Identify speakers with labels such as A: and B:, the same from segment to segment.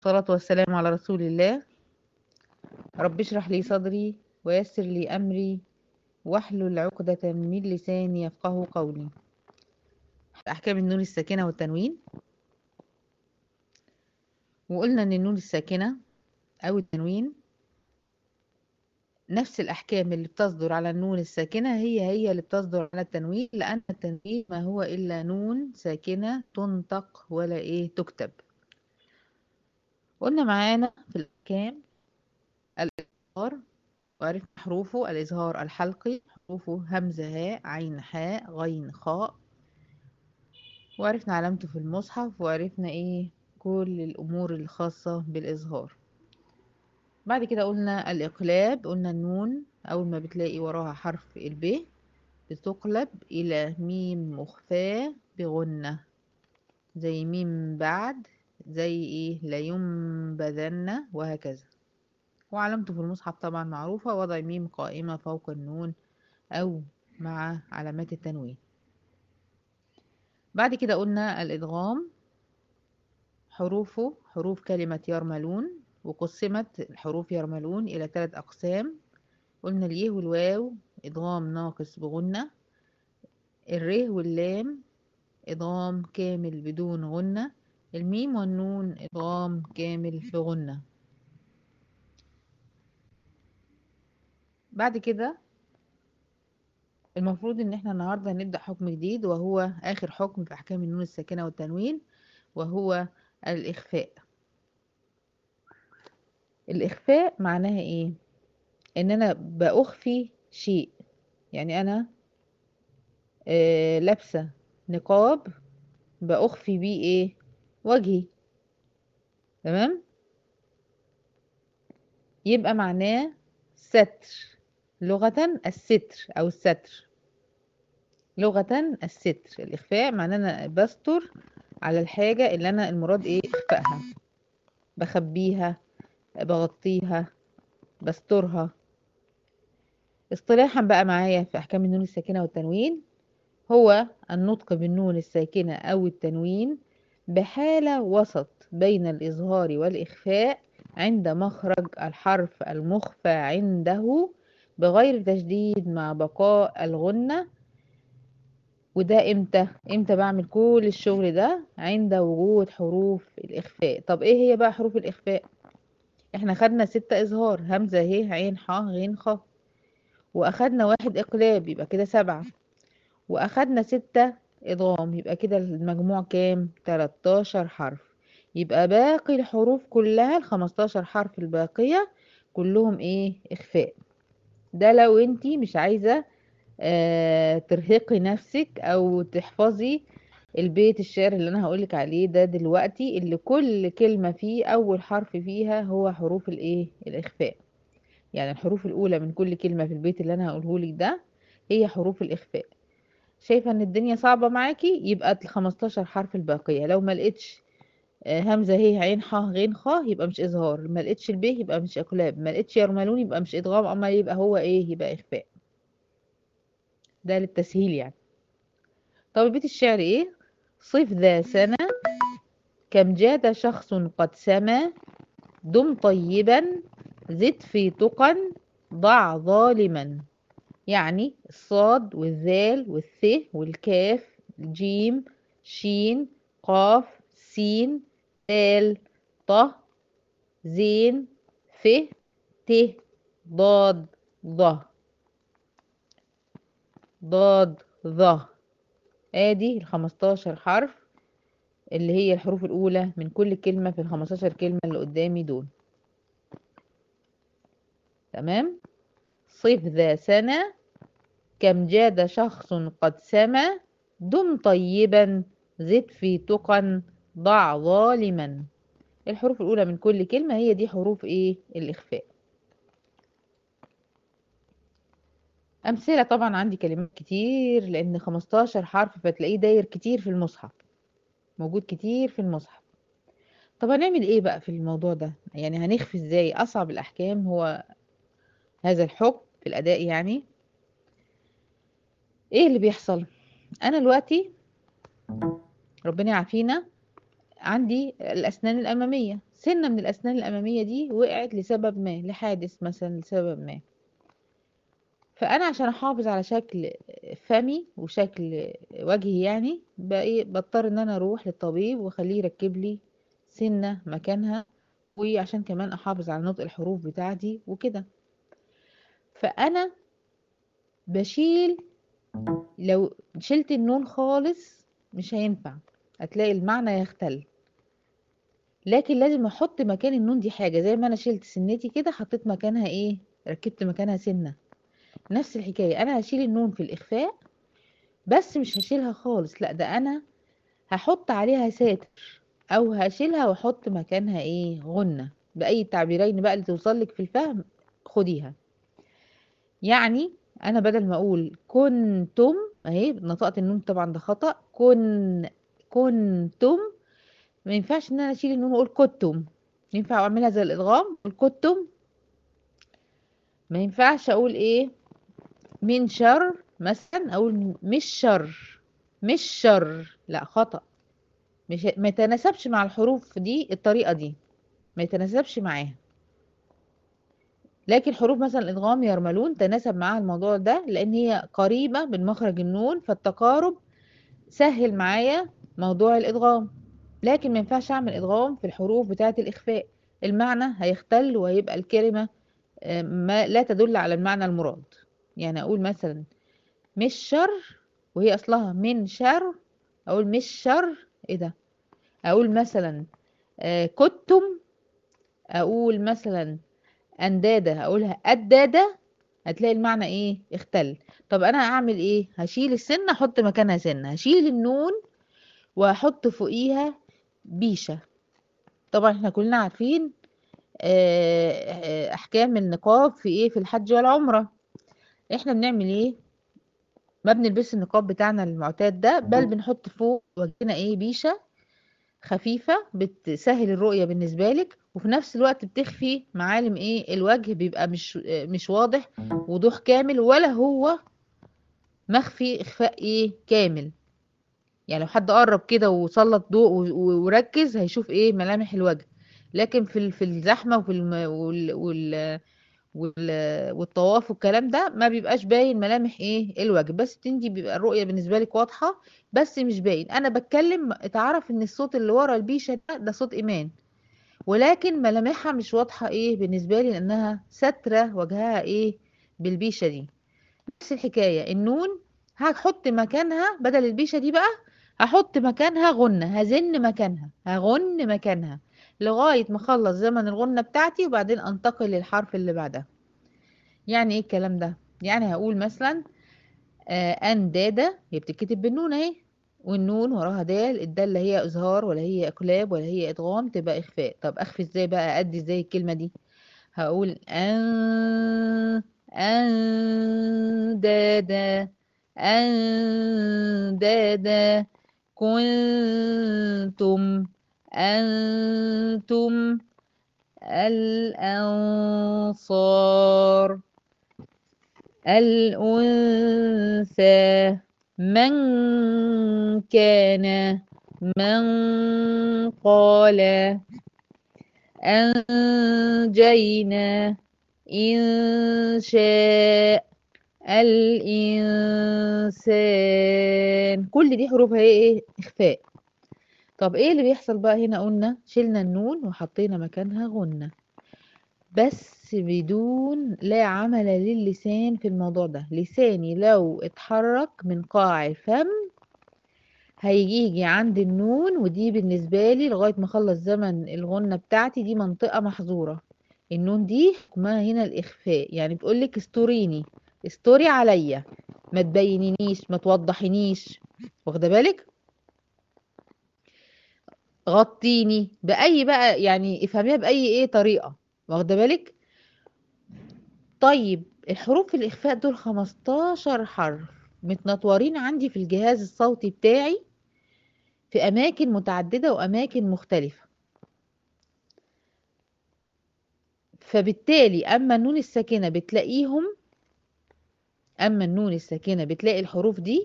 A: والصلاة والسلام على رسول الله رب اشرح لي صدري ويسر لي أمري واحلل عقدة من لساني يفقه قولي أحكام النون الساكنة والتنوين وقلنا أن النون الساكنة أو التنوين نفس الأحكام اللي بتصدر على النون الساكنة هي هي اللي بتصدر على التنوين لأن التنوين ما هو إلا نون ساكنة تنطق ولا إيه تكتب قلنا معانا في الأحكام الإظهار وعرفنا حروفه الإظهار الحلقي حروفه همزة هاء عين حاء غين خاء وعرفنا علامته في المصحف وعرفنا إيه كل الأمور الخاصة بالإظهار بعد كده قلنا الإقلاب قلنا النون أول ما بتلاقي وراها حرف الب بتقلب إلى ميم مخفاة بغنة زي ميم بعد زي إيه لينبذن وهكذا وعلامته في المصحف طبعا معروفة وضع ميم قائمة فوق النون أو مع علامات التنوين بعد كده قلنا الإدغام حروفه حروف كلمة يرملون وقسمت الحروف يرملون إلى ثلاث أقسام قلنا اليه والواو إدغام ناقص بغنة الره واللام إدغام كامل بدون غنة الميم والنون إدغام كامل بغنة بعد كده المفروض ان احنا النهاردة هنبدأ حكم جديد وهو آخر حكم في أحكام النون الساكنة والتنوين وهو الإخفاء الإخفاء معناها إيه؟ إن أنا بأخفي شيء يعني أنا آه لابسة نقاب بأخفي بيه إيه؟ وجهي تمام؟ يبقى معناه ستر لغة الستر أو الستر لغة الستر الإخفاء معناه أنا بستر على الحاجة اللي أنا المراد إيه إخفائها بخبيها بغطيها بسترها اصطلاحا بقى معايا في أحكام النون الساكنة والتنوين هو النطق بالنون الساكنة أو التنوين بحالة وسط بين الإظهار والإخفاء عند مخرج الحرف المخفى عنده بغير تشديد مع بقاء الغنة وده امتى امتى بعمل كل الشغل ده عند وجود حروف الإخفاء طب ايه هي بقى حروف الإخفاء احنا خدنا ستة إظهار همزة ه عين ح غين خ وأخدنا واحد إقلاب يبقى كده سبعة وأخدنا ستة إضغام يبقى كده المجموع كام 13 حرف يبقى باقي الحروف كلها ال 15 حرف الباقية كلهم ايه إخفاء ده لو انتي مش عايزة آه ترهقي نفسك أو تحفظي البيت الشعر اللي انا هقولك عليه ده دلوقتي اللي كل كلمة فيه اول حرف فيها هو حروف الايه الاخفاء يعني الحروف الاولى من كل كلمة في البيت اللي انا هقولهولك ده هي حروف الاخفاء شايفة ان الدنيا صعبة معاكي يبقى ال 15 حرف الباقية لو ما لقيتش همزة هي عين ح غين خ يبقى مش اظهار ما لقيتش الب يبقى مش اقلاب ما لقيتش يرملون يبقى مش ادغام اما يبقى هو ايه يبقى اخفاء ده للتسهيل يعني طب البيت الشعر ايه صف ذا سنة كم جاد شخص قد سما دم طيبا زد في تقا ضع ظالما يعني الصاد والذال والث والكاف الجيم شين قاف سين دال ط زين ف ت ضاد ظ ضاد ظ ادي ال 15 حرف اللي هي الحروف الاولى من كل كلمة في ال 15 كلمة اللي قدامي دول تمام صف ذا سنة كم جاد شخص قد سما دم طيبا زد في تقا ضع ظالما الحروف الاولى من كل كلمة هي دي حروف ايه الاخفاء أمثلة طبعا عندي كلمات كتير لأن 15 حرف فتلاقيه داير كتير في المصحف موجود كتير في المصحف طب هنعمل ايه بقى في الموضوع ده يعني هنخفي ازاي أصعب الأحكام هو هذا الحكم في الأداء يعني ايه اللي بيحصل أنا دلوقتي ربنا يعافينا عندي الأسنان الأمامية سنة من الأسنان الأمامية دي وقعت لسبب ما لحادث مثلا لسبب ما فأنا عشان أحافظ على شكل فمي وشكل وجهي يعني بقى إيه بضطر إن أنا أروح للطبيب وأخليه يركب لي سنة مكانها وعشان كمان أحافظ على نطق الحروف بتاعتي وكده فأنا بشيل لو شلت النون خالص مش هينفع هتلاقي المعنى يختل لكن لازم احط مكان النون دي حاجة زي ما انا شلت سنتي كده حطيت مكانها ايه ركبت مكانها سنة نفس الحكاية انا هشيل النون في الاخفاء بس مش هشيلها خالص لا ده انا هحط عليها ساتر او هشيلها واحط مكانها ايه غنة باي التعبيرين بقى اللي توصلك في الفهم خديها يعني انا بدل ما اقول كنتم اهي نطقت النون طبعا ده خطأ كن كنتم ما ينفعش ان انا اشيل النون واقول كنتم ينفع اعملها زي الادغام اقول كنتم ما ينفعش اقول ايه من شر مثلا اقول مش شر مش شر لا خطأ مش ما يتناسبش مع الحروف دي الطريقة دي ما يتناسبش معاها لكن حروف مثلا الادغام يرملون تناسب معاها الموضوع ده لان هي قريبة من مخرج النون فالتقارب سهل معايا موضوع الادغام لكن ما ينفعش اعمل ادغام في الحروف بتاعة الاخفاء المعنى هيختل وهيبقى الكلمة ما لا تدل على المعنى المراد يعني اقول مثلا مش شر وهي اصلها من شر اقول مش شر ايه ده اقول مثلا آه كنتم اقول مثلا انداده اقولها اداده هتلاقي المعنى ايه اختل طب انا اعمل ايه هشيل السنه احط مكانها سنه هشيل النون واحط فوقيها بيشه طبعا احنا كلنا عارفين احكام النقاب في ايه في الحج والعمره احنا بنعمل ايه ما بنلبس النقاب بتاعنا المعتاد ده بل بنحط فوق وجهنا ايه بيشه خفيفه بتسهل الرؤيه بالنسبه لك وفي نفس الوقت بتخفي معالم ايه الوجه بيبقى مش مش واضح وضوح كامل ولا هو مخفي اخفاء ايه كامل يعني لو حد قرب كده وسلط ضوء وركز هيشوف ايه ملامح الوجه لكن في في الزحمه وفي الم... وال... وال... وال... والطواف والكلام ده ما بيبقاش باين ملامح ايه الوجه بس انتي بيبقى الرؤيه بالنسبه لك واضحه بس مش باين انا بتكلم اتعرف ان الصوت اللي ورا البيشه ده ده صوت ايمان ولكن ملامحها مش واضحه ايه بالنسبه لي لانها ستره وجهها ايه بالبيشه دي نفس الحكايه النون هحط مكانها بدل البيشه دي بقى هحط مكانها غنه هزن مكانها هغن مكانها لغاية ما اخلص زمن الغنة بتاعتي وبعدين انتقل للحرف اللي بعدها يعني ايه الكلام ده يعني هقول مثلا آه اندادة هي بتتكتب بالنون اهي والنون وراها دال الدال لا هي اظهار ولا هي اقلاب ولا هي ادغام تبقى اخفاء طب اخفي ازاي بقى ادي ازاي الكلمة دي هقول ان اندادا اندادا كنتم أنتم الأنصار الأنثى من كان من قال أنجينا إن شاء الإنسان كل دي حروفها ايه إخفاء طب ايه اللي بيحصل بقى هنا قلنا شلنا النون وحطينا مكانها غنة بس بدون لا عمل للسان في الموضوع ده لساني لو اتحرك من قاع الفم هيجي عند النون ودي بالنسبة لي لغاية ما اخلص زمن الغنة بتاعتي دي منطقة محظورة النون دي حكمها هنا الإخفاء يعني بتقولك استوريني استوري عليا ما تبينينيش ما توضحينيش واخده بالك غطيني باي بقى يعني افهميها باي ايه طريقه واخده بالك طيب الحروف الاخفاء دول 15 حرف متنطورين عندي في الجهاز الصوتي بتاعي في اماكن متعدده واماكن مختلفه فبالتالي اما النون الساكنه بتلاقيهم اما النون الساكنه بتلاقي الحروف دي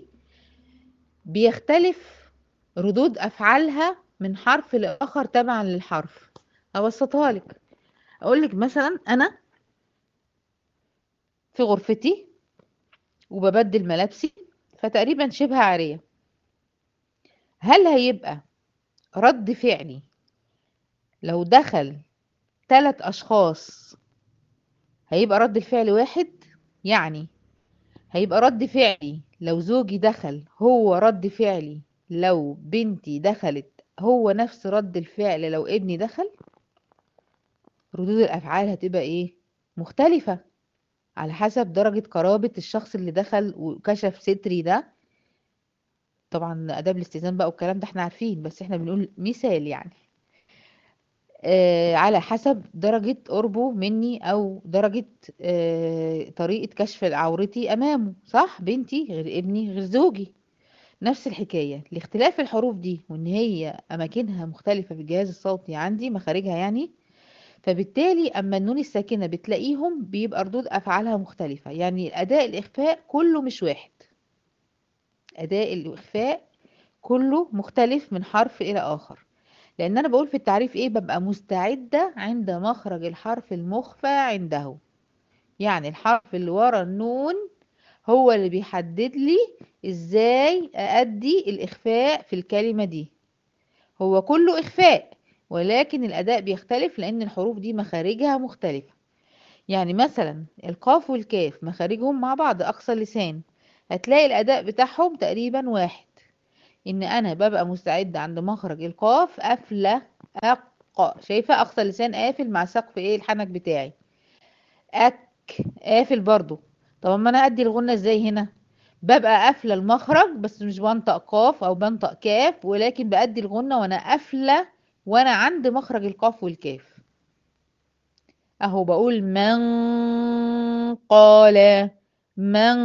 A: بيختلف ردود افعالها من حرف لاخر تبعا للحرف ابسطها لك اقول لك مثلا انا في غرفتي وببدل ملابسي فتقريبا شبه عارية هل هيبقى رد فعلي لو دخل ثلاث اشخاص هيبقى رد الفعل واحد يعني هيبقى رد فعلي لو زوجي دخل هو رد فعلي لو بنتي دخلت هو نفس رد الفعل لو ابني دخل ردود الافعال هتبقى ايه مختلفة على حسب درجة قرابة الشخص اللي دخل وكشف ستري ده طبعا اداب الاستئذان بقى والكلام ده احنا عارفين بس احنا بنقول مثال يعني آه على حسب درجة قربه مني او درجة آه طريقة كشف عورتي امامه صح بنتي غير ابني غير زوجي نفس الحكاية لاختلاف الحروف دي وان هي اماكنها مختلفة في الجهاز الصوتي عندي مخارجها يعني فبالتالي اما النون الساكنة بتلاقيهم بيبقى ردود افعالها مختلفة يعني اداء الاخفاء كله مش واحد اداء الاخفاء كله مختلف من حرف الى اخر لان انا بقول في التعريف ايه ببقى مستعدة عند مخرج الحرف المخفى عنده يعني الحرف اللي ورا النون هو اللي بيحدد لي ازاي أأدي الإخفاء في الكلمة دي هو كله إخفاء ولكن الأداء بيختلف لأن الحروف دي مخارجها مختلفة يعني مثلا القاف والكاف مخارجهم مع بعض أقصى اللسان هتلاقي الأداء بتاعهم تقريبا واحد إن أنا ببقى مستعدة عند مخرج القاف قافلة أق شايفة أقصى اللسان قافل مع سقف إيه الحنك بتاعي أك قافل برضو طب اما انا ادي الغنة ازاي هنا ببقى قافله المخرج بس مش بنطق قاف او بنطق كاف ولكن بأدي الغنة وانا قافله وانا عند مخرج القاف والكاف اهو بقول من قال من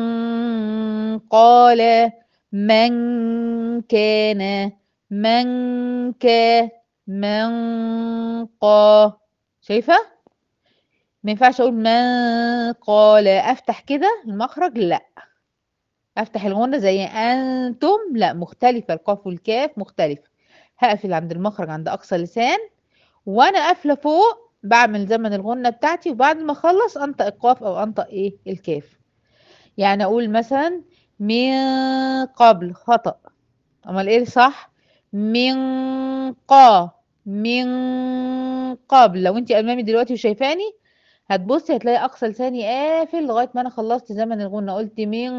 A: قال من كان من كا من قا شايفه ما ينفعش اقول من قال افتح كده المخرج لا افتح الغنة زي انتم لا مختلفة القاف والكاف مختلفة هقفل عند المخرج عند اقصى لسان وانا قافلة فوق بعمل زمن الغنة بتاعتي وبعد ما اخلص انطق القاف او انطق ايه الكاف يعني اقول مثلا من قبل خطأ امال ايه صح من قا من قبل لو انت امامي دلوقتي وشايفاني هتبصي هتلاقي اقصى لساني قافل لغايه ما انا خلصت زمن الغنة قلت من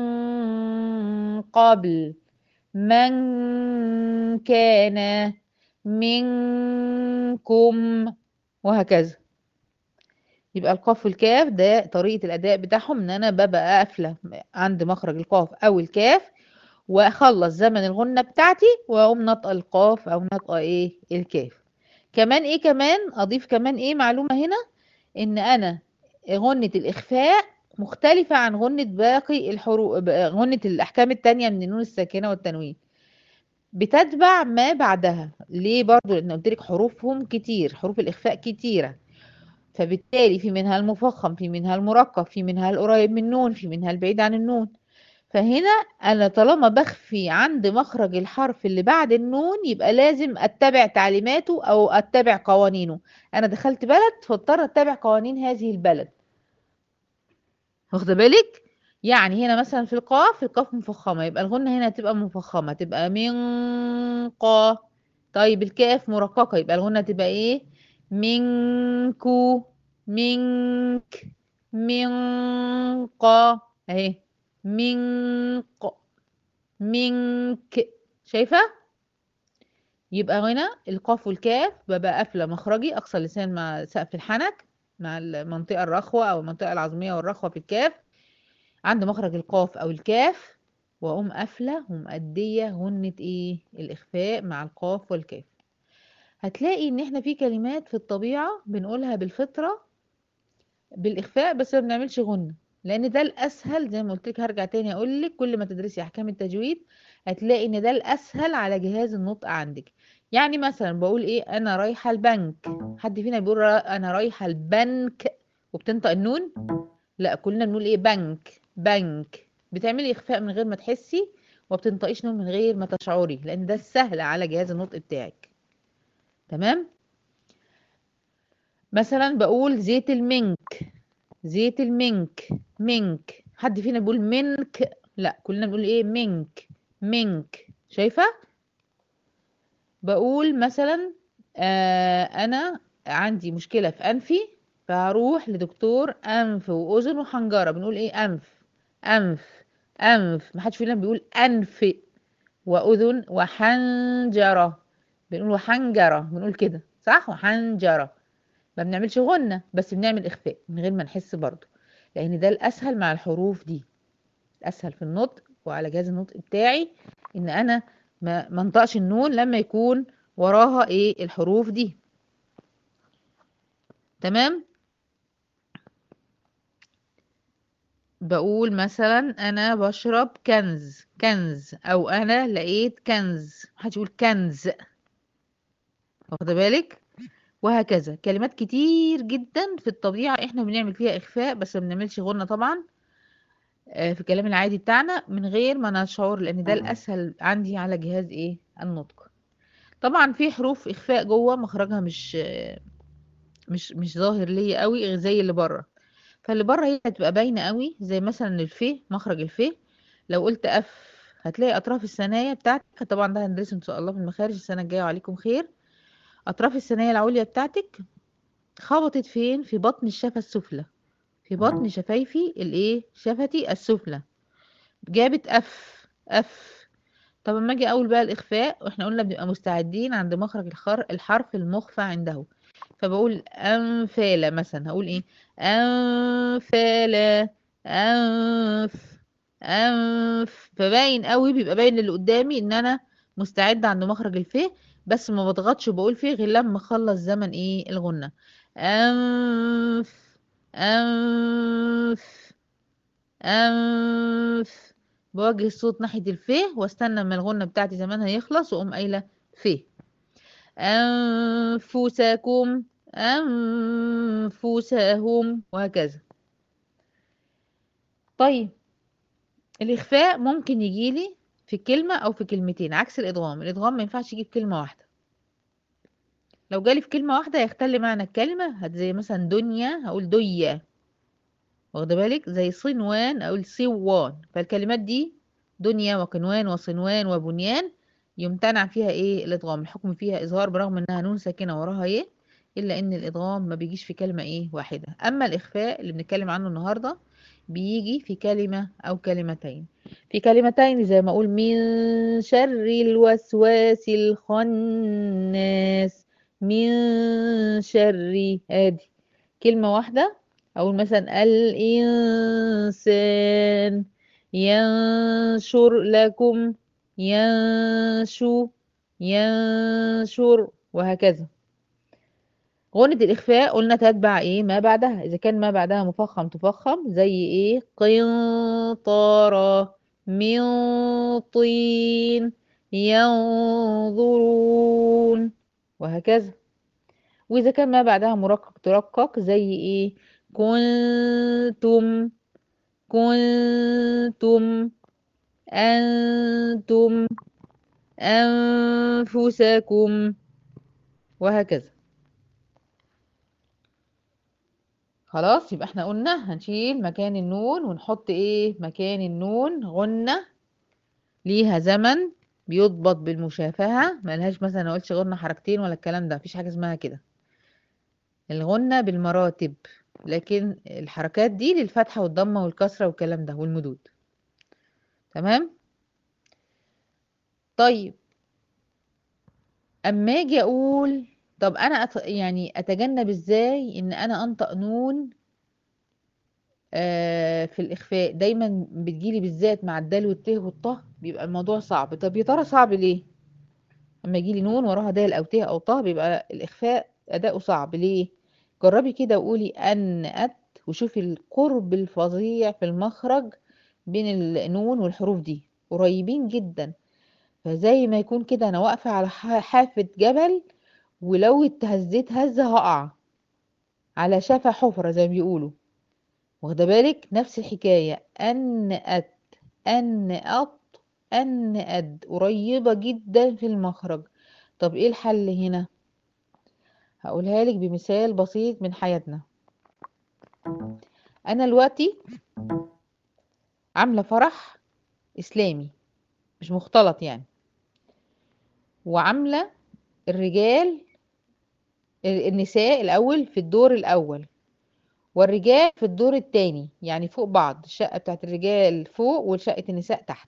A: قبل من كان منكم وهكذا يبقى القاف والكاف ده طريقة الأداء بتاعهم إن أنا ببقى قافلة عند مخرج القاف أو الكاف وأخلص زمن الغنة بتاعتي وأقوم نطق القاف أو نطق إيه الكاف كمان إيه كمان أضيف كمان إيه معلومة هنا ان انا غنة الاخفاء مختلفة عن غنة باقي الحروف غنة الاحكام التانية من النون الساكنة والتنوين بتتبع ما بعدها ليه برضو لان قلت لك حروفهم كتير حروف الاخفاء كتيرة فبالتالي في منها المفخم في منها المرقق في منها القريب من النون في منها البعيد عن النون فهنا انا طالما بخفي عند مخرج الحرف اللي بعد النون يبقى لازم اتبع تعليماته او اتبع قوانينه انا دخلت بلد فاضطر اتبع قوانين هذه البلد واخده بالك يعني هنا مثلا في القاف القاف مفخمه يبقى الغنه هنا هتبقى مفخمه تبقى من قا طيب الكاف مرققه يبقى الغنه تبقى ايه منكو منك من قا اهي منق منك شايفة يبقى هنا القاف والكاف ببقى قافلة مخرجي أقصى اللسان مع سقف الحنك مع المنطقة الرخوة أو المنطقة العظمية والرخوة في الكاف عند مخرج القاف أو الكاف وأقوم قافلة ومأدية غنة إيه الإخفاء مع القاف والكاف هتلاقي إن إحنا في كلمات في الطبيعة بنقولها بالفطرة بالإخفاء بس ما بنعملش غنة لان ده الاسهل زي ما قلت لك هرجع تاني اقول لك كل ما تدرسي احكام التجويد هتلاقي ان ده الاسهل على جهاز النطق عندك يعني مثلا بقول ايه انا رايحه البنك حد فينا بيقول را- انا رايحه البنك وبتنطق النون لا كلنا بنقول ايه بنك بنك بتعملي اخفاء من غير ما تحسي وبتنطقيش نون من غير ما تشعري لان ده السهل على جهاز النطق بتاعك تمام مثلا بقول زيت المنك زيت المنك منك حد فينا بيقول منك لا كلنا بنقول ايه منك منك شايفة بقول مثلا آه انا عندي مشكلة في انفي فهروح لدكتور انف واذن وحنجرة بنقول ايه انف انف انف محدش فينا بيقول انف واذن وحنجرة بنقول وحنجرة بنقول كده صح وحنجرة ما بنعملش غنة بس بنعمل إخفاء من غير ما نحس برضو لأن ده الأسهل مع الحروف دي الأسهل في النطق وعلى جهاز النطق بتاعي إن أنا ما منطقش النون لما يكون وراها إيه الحروف دي تمام بقول مثلا أنا بشرب كنز كنز أو أنا لقيت كنز محدش يقول كنز واخده بالك وهكذا كلمات كتير جدا في الطبيعة احنا بنعمل فيها اخفاء بس ما بنعملش غنة طبعا في الكلام العادي بتاعنا من غير ما نشعر لان ده الاسهل عندي على جهاز ايه النطق طبعا في حروف اخفاء جوه مخرجها مش مش مش ظاهر ليا قوي غير زي اللي بره فاللي بره هي هتبقى باينه قوي زي مثلا الف مخرج الف لو قلت اف هتلاقي اطراف الثنايا بتاعتك طبعا ده هندرسه ان شاء الله في المخارج السنه الجايه وعليكم خير اطراف الثنايا العليا بتاعتك خبطت فين في بطن الشفه السفلى في بطن شفايفي الايه شفتي السفلى جابت اف اف طب اما اجي اقول بقى الاخفاء واحنا قلنا بنبقى مستعدين عند مخرج الخر الحرف المخفى عنده فبقول انفالة مثلا هقول ايه انفالة انف انف فباين قوي بيبقى باين للي قدامي ان انا مستعدة عند مخرج الف بس ما بضغطش وبقول فيه غير لما اخلص زمن ايه الغنة انف انف انف بوجه الصوت ناحية الف واستنى اما الغنة بتاعتي زمانها يخلص واقوم قايلة ف انفسكم انفسهم وهكذا طيب الاخفاء ممكن يجيلي في كلمة او في كلمتين عكس الادغام الادغام ما ينفعش يجي في كلمة واحدة لو جالي في كلمة واحدة هيختل معنى الكلمة هت زي مثلا دنيا هقول دية واخده بالك زي صنوان اقول سوان فالكلمات دي دنيا وقنوان وصنوان وبنيان يمتنع فيها ايه الادغام الحكم فيها اظهار برغم انها نون ساكنه وراها ايه الا ان الادغام ما بيجيش في كلمه ايه واحده اما الاخفاء اللي بنتكلم عنه النهارده بيجي في كلمه او كلمتين في كلمتين زي ما اقول من شر الوسواس الخناس من شر ادي كلمه واحده اقول مثلا الانسان ينشر لكم ينشو ينشر وهكذا غنة الإخفاء قلنا تتبع إيه ما بعدها إذا كان ما بعدها مفخم تفخم زي إيه قنطرة من طين ينظرون وهكذا وإذا كان ما بعدها مرقق ترقق زي إيه كنتم كنتم أنتم أنفسكم وهكذا خلاص يبقى احنا قلنا هنشيل مكان النون ونحط ايه مكان النون غنة ليها زمن بيضبط بالمشافهة ملهاش مثلا انا قلتش غنة حركتين ولا الكلام ده مفيش حاجة اسمها كده الغنة بالمراتب لكن الحركات دي للفتحة والضمة والكسرة والكلام ده والمدود تمام طيب اما اجي اقول طب انا أت... يعني اتجنب ازاي ان انا انطق نون آه في الاخفاء دايما بتجيلي بالذات مع الدال والت والطه بيبقى الموضوع صعب طب يا ترى صعب ليه اما يجيلي نون وراها دال او ت او طه بيبقى الاخفاء اداؤه صعب ليه جربي كده وقولي ان ات وشوفي القرب الفظيع في المخرج بين النون والحروف دي قريبين جدا فزي ما يكون كده انا واقفه على حافه جبل ولو اتهزيت هزه هقع على شفا حفره زي ما بيقولوا واخده بالك نفس الحكايه ان ات ان اط ان اد قريبه جدا في المخرج طب ايه الحل هنا هقولها لك بمثال بسيط من حياتنا انا دلوقتي عامله فرح اسلامي مش مختلط يعني وعامله الرجال النساء الاول في الدور الاول والرجال في الدور التاني يعني فوق بعض الشقه بتاعت الرجال فوق وشقه النساء تحت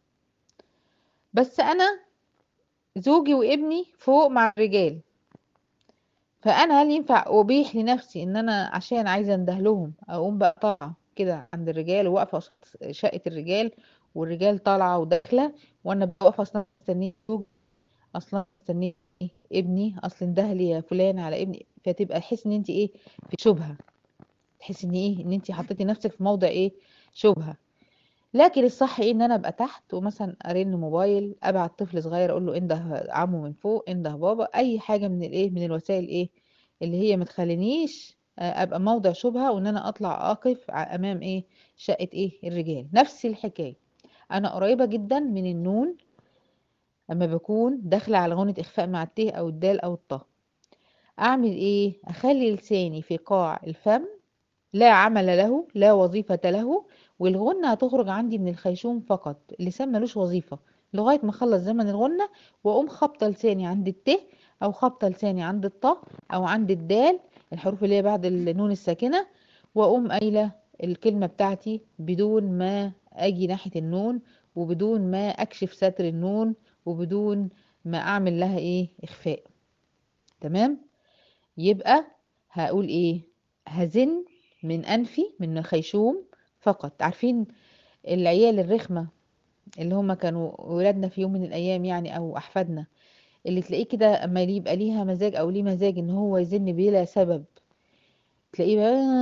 A: بس انا زوجي وابني فوق مع الرجال فانا هل ينفع ابيح لنفسي ان انا عشان عايزه انده لهم اقوم بقى طالعه كده عند الرجال وواقفه قصاد شقه الرجال والرجال طالعه وداخله وانا بقى واقفه اصلا مستنيه زوجي اصلا مستنيه ابني اصلا ده لي يا فلان على ابني فتبقى تحس ان انت ايه في شبهه تحس ان ايه ان انت حطيتي نفسك في موضع ايه شبهه لكن الصح ايه ان انا ابقى تحت ومثلا ارن موبايل ابعت طفل صغير اقول له انده عمو من فوق انده بابا اي حاجه من الايه من الوسائل ايه اللي هي ما تخلينيش ابقى موضع شبهه وان انا اطلع اقف امام ايه شقه ايه الرجال نفس الحكايه انا قريبه جدا من النون اما بكون داخله على غنة اخفاء مع الت او الدال او الطاء اعمل ايه اخلي لساني في قاع الفم لا عمل له لا وظيفة له والغنة هتخرج عندي من الخيشوم فقط اللسان ملوش وظيفة لغاية ما اخلص زمن الغنة واقوم خابطة لساني عند الت او خابطة لساني عند الطاء او عند الدال الحروف اللي هي بعد النون الساكنة واقوم قايلة الكلمة بتاعتي بدون ما اجي ناحية النون وبدون ما اكشف ستر النون وبدون ما اعمل لها ايه اخفاء تمام يبقى هقول ايه هزن من انفي من خيشوم فقط عارفين العيال الرخمه اللي هما كانوا ولادنا في يوم من الايام يعني او احفادنا اللي تلاقيه كده اما يبقى ليها مزاج او ليه مزاج ان هو يزن بلا سبب تلاقيه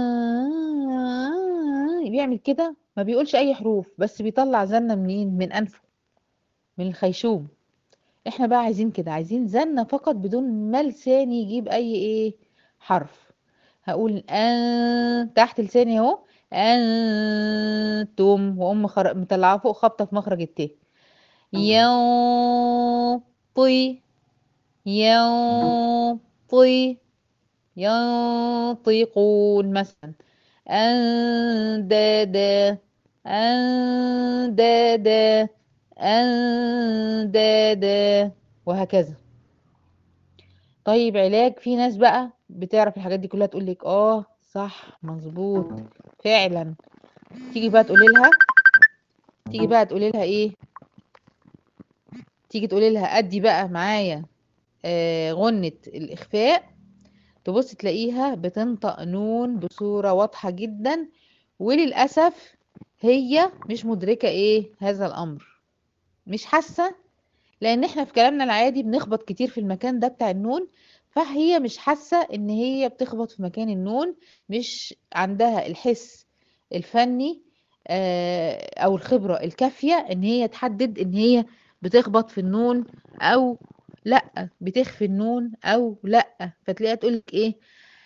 A: بقى بيعمل كده ما بيقولش اي حروف بس بيطلع زنه منين من انفه من الخيشوم احنا بقى عايزين كده عايزين زنة فقط بدون ما لساني يجيب اي ايه حرف هقول ان تحت لساني اهو انتم واقوم مخر... مطلعاه فوق خبطه في مخرج الت ينطي ينطي ينطقون مثلا اندادا اندادا اندادا وهكذا طيب علاج في ناس بقى بتعرف الحاجات دي كلها تقول لك اه صح مظبوط فعلا تيجي بقى تقولي لها تيجي بقى تقولي لها ايه تيجي تقولي لها ادي بقى معايا آه غنة الاخفاء تبص تلاقيها بتنطق نون بصورة واضحة جدا وللأسف هي مش مدركة ايه هذا الامر مش حاسة لان احنا في كلامنا العادي بنخبط كتير في المكان ده بتاع النون فهي مش حاسة ان هي بتخبط في مكان النون مش عندها الحس الفني او الخبرة الكافية ان هي تحدد ان هي بتخبط في النون او لا بتخفي النون او لا فتلاقيها تقولك ايه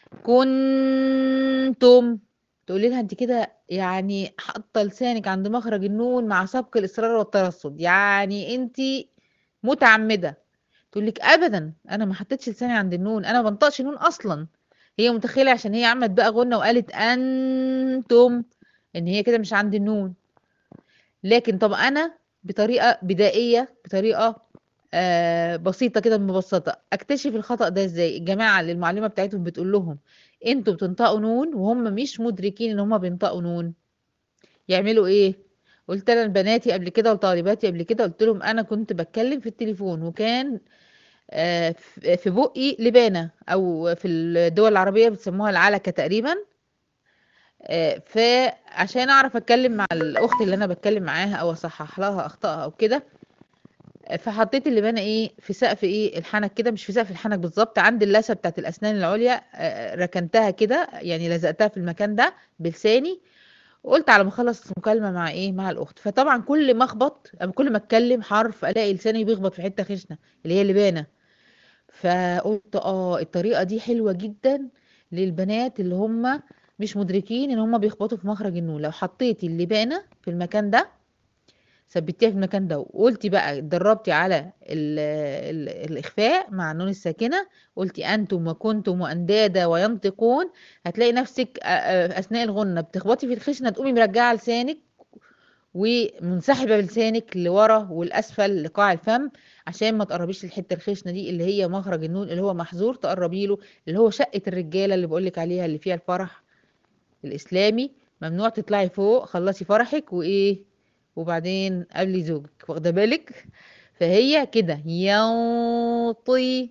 A: كنتم تقولي لها انت كده يعني حاطه لسانك عند مخرج النون مع سبق الاصرار والترصد يعني انت متعمده تقول لك ابدا انا ما حطيتش لساني عند النون انا ما بنطقش نون اصلا هي متخيله عشان هي عملت بقى غنه وقالت انتم ان هي كده مش عند النون لكن طب انا بطريقه بدائيه بطريقه آه بسيطه كده مبسطه اكتشف الخطا ده ازاي الجماعه اللي المعلمه بتاعتهم بتقول لهم انتوا بتنطقوا نون وهم مش مدركين ان هم بينطقوا نون يعملوا ايه قلت انا لبناتي قبل كده وطالباتي قبل كده قلت لهم انا كنت بتكلم في التليفون وكان آه في بقي لبانه او في الدول العربيه بتسموها العلكه تقريبا آه فعشان اعرف اتكلم مع الاخت اللي انا بتكلم معاها او اصحح لها اخطائها او كده فحطيت اللبانه ايه في سقف ايه الحنك كده مش في سقف الحنك بالظبط عند اللثه بتاعت الاسنان العليا ركنتها كده يعني لزقتها في المكان ده بلساني وقلت على ما اخلص مكالمه مع ايه مع الاخت فطبعا كل ما اخبط كل ما اتكلم حرف الاقي لساني بيخبط في حته خشنه اللي هي اللبانه فقلت اه الطريقه دي حلوه جدا للبنات اللي هم مش مدركين ان هم بيخبطوا في مخرج النون لو حطيتي اللبانه في المكان ده ثبتيها في المكان ده وقلتي بقى اتدربتي على ال ال الإخفاء مع النون الساكنة قلتي أنتم وكنتم وأندادا وينطقون هتلاقي نفسك آه، آه، أثناء الغنة بتخبطي في الخشنة تقومي مرجعة لسانك ومنسحبة بلسانك لورا والأسفل لقاع الفم عشان ما تقربيش للحتة الخشنة دي اللي هي مخرج النون اللي هو محظور تقربي له اللي هو شقة الرجالة اللي بقولك عليها اللي فيها الفرح الإسلامي ممنوع تطلعي فوق خلصي فرحك وإيه وبعدين قبلي زوجك واخدة بالك فهي كده ينطي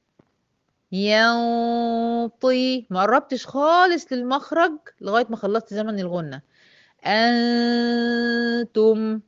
A: ينطي ما قربتش خالص للمخرج لغاية ما خلصت زمن الغنة أنتم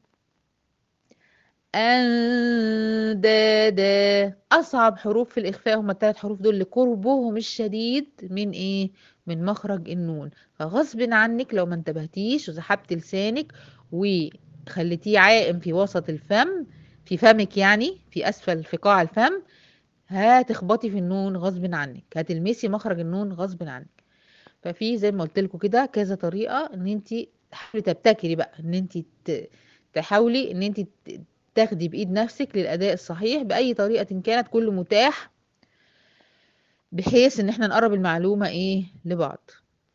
A: أندادا أصعب حروف في الإخفاء هما الثلاث حروف دول لقربهم الشديد من إيه؟ من مخرج النون فغصب عنك لو ما انتبهتيش وسحبت لسانك وخليتيه عائم في وسط الفم في فمك يعني في أسفل في قاع الفم هتخبطي في النون غصب عنك هتلمسي مخرج النون غصب عنك ففي زي ما قلت لكم كده كذا طريقة ان انت تحاولي تبتكري بقى ان انت تحاولي ان انت تاخدي بايد نفسك للاداء الصحيح باي طريقه كانت كله متاح بحيث ان احنا نقرب المعلومه ايه لبعض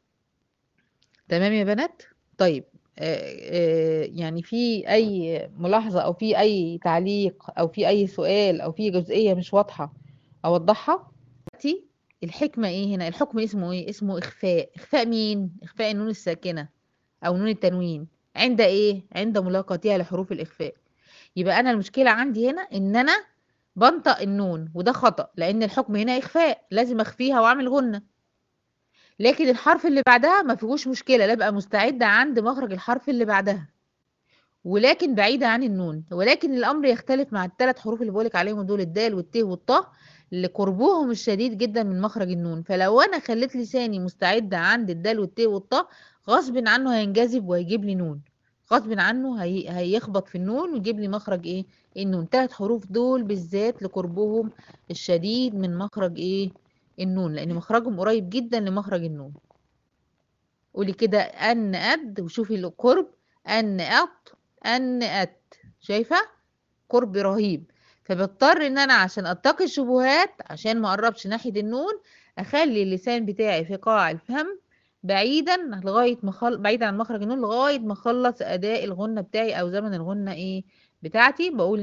A: تمام يا بنات طيب آه آه يعني في اي ملاحظه او في اي تعليق او في اي سؤال او في جزئيه مش واضحه اوضحها دلوقتي الحكمه ايه هنا الحكم اسمه ايه اسمه اخفاء اخفاء مين اخفاء النون الساكنه او نون التنوين عند ايه عند ملاقاتها لحروف الاخفاء يبقى انا المشكله عندي هنا ان انا بنطق النون وده خطأ لان الحكم هنا اخفاء لازم اخفيها واعمل غنة لكن الحرف اللي بعدها ما فيهوش مشكلة لا بقى مستعدة عند مخرج الحرف اللي بعدها ولكن بعيدة عن النون ولكن الامر يختلف مع الثلاث حروف اللي بقولك عليهم دول الدال والت والطاء لقربهم الشديد جدا من مخرج النون فلو انا خليت لساني مستعدة عند الدال والت والطاء غصب عنه هينجذب وهيجيب لي نون غصب عنه هي... هيخبط في النون ويجيب لي مخرج ايه النون ثلاث حروف دول بالذات لقربهم الشديد من مخرج ايه النون لان مخرجهم قريب جدا لمخرج النون قولي كده ان قد وشوفي القرب ان قط ان ات شايفه قرب رهيب فبضطر ان انا عشان اتقي الشبهات عشان ما اقربش ناحيه النون اخلي اللسان بتاعي في قاع الفم بعيدا لغايه ما خل... بعيدا عن مخرج النون لغايه ما اخلص اداء الغنه بتاعي او زمن الغنه ايه بتاعتي بقول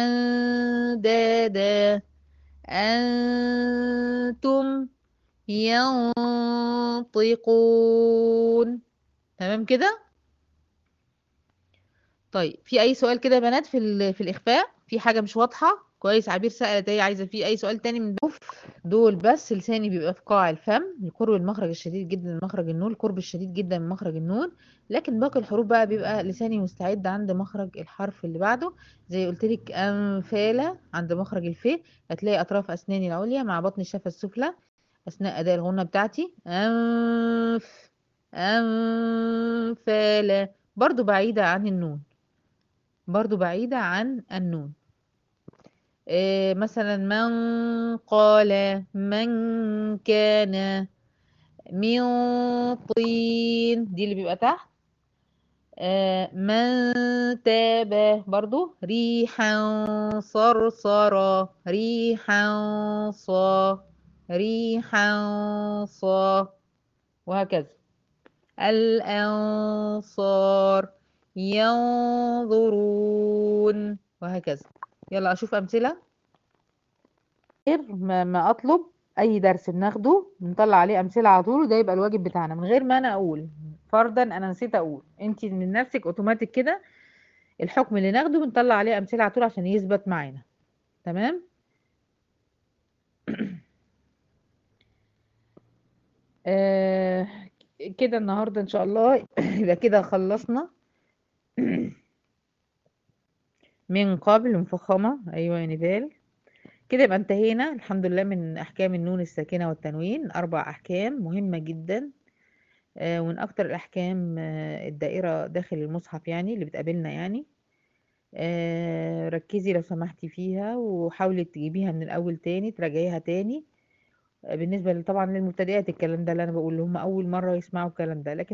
A: ان دا دا انتم ينطقون تمام كده طيب في اي سؤال كده يا بنات في ال... في الاخفاء في حاجه مش واضحه كويس عبير سألت هي عايزه في اي سؤال تاني من دول دول بس لساني بيبقى في قاع الفم لقرب المخرج الشديد جدا من مخرج النون القرب الشديد جدا من مخرج النون لكن باقي الحروف بقى بيبقى لساني مستعد عند مخرج الحرف اللي بعده زي قلت لك انفاله عند مخرج الف هتلاقي اطراف اسناني العليا مع بطن الشفه السفلى اثناء اداء الغنه بتاعتي انف انفاله برضو بعيده عن النون برضو بعيده عن النون إيه مثلا من قال من كان من طين دي اللي بيبقى تحت آه من تاب برضو ريحا صرصرا ريحا صا ريحا صا وهكذا الأنصار ينظرون وهكذا يلا اشوف امثله غير ما, ما اطلب اي درس بناخده بنطلع عليه امثله على طول وده يبقى الواجب بتاعنا من غير ما انا اقول فرضا انا نسيت اقول انت من نفسك اوتوماتيك كده الحكم اللي ناخده بنطلع عليه امثله على طول عشان يثبت معانا تمام آه كده النهارده ان شاء الله يبقى كده خلصنا من قبل مفخمة أيوة يا نبال كده يبقى انتهينا الحمد لله من أحكام النون الساكنة والتنوين أربع أحكام مهمة جدا آه ومن أكتر الأحكام آه الدائرة داخل المصحف يعني اللي بتقابلنا يعني آه ركزي لو سمحتي فيها وحاولي تجيبيها من الأول تاني تراجعيها تاني بالنسبة طبعا للمبتدئات الكلام ده اللي أنا بقول هم أول مرة يسمعوا الكلام ده لكن